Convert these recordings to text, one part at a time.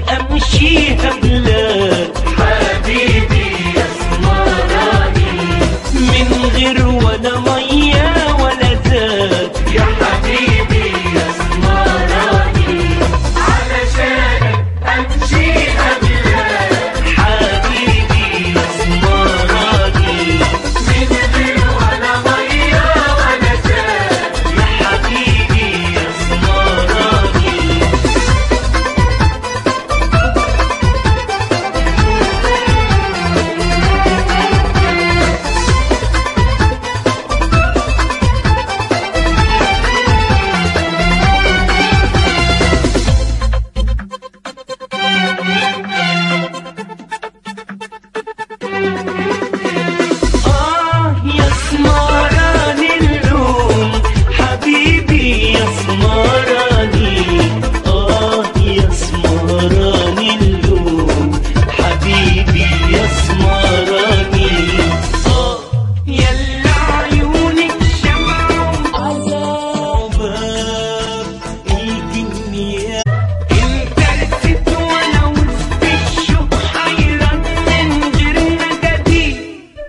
امشيها بلاد حبيبي يا اسمراني من غير ولا ميه ولا زاد يا حبيبي يا اسمراني علشانك امشي بلاد حبيبي اسمراني من غير ولا ميه ولا زاد يا حبيبي اسمراني آه يا سمراني اللوم حبيبي يا سمراني آه يا سمراني اللوم حبيبي يا سمراني آه يلا عيونك شمعوا عذابك الدنيا انت رست وانا وسط الشوق حيران من غير نجدي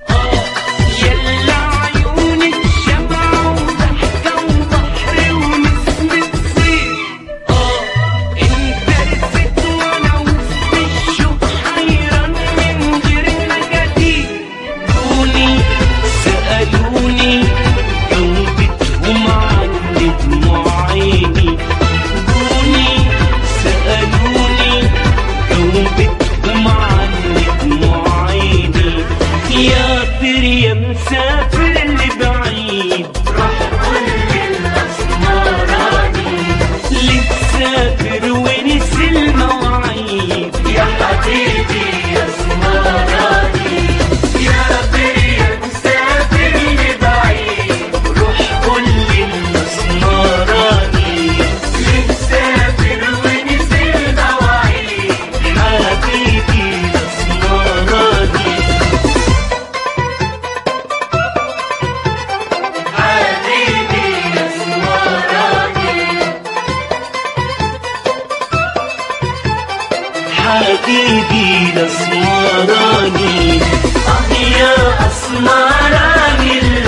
يلا عيونك شمعة وضحكة وبحر ونسمة صيف اه انت رست وانا وسط الشوق حيران من غير نجدي دوني سألوني جاوبتهم عن دموع عيني دوني سألوني جاوبتهم عن دموع عيني يا طير يا مسافر اللي بعيد روح قول للاسمراني اللي تسافر ونسي المواعيد يا حبيبي يا اسمراني يا بيا مسافر لبعيد روح قول للمسمراني مسافر ونسي المواعيد حبيبي الاسمراني حبيبي يا اسمراني حبيبي الاسمراني آه يا اسمراني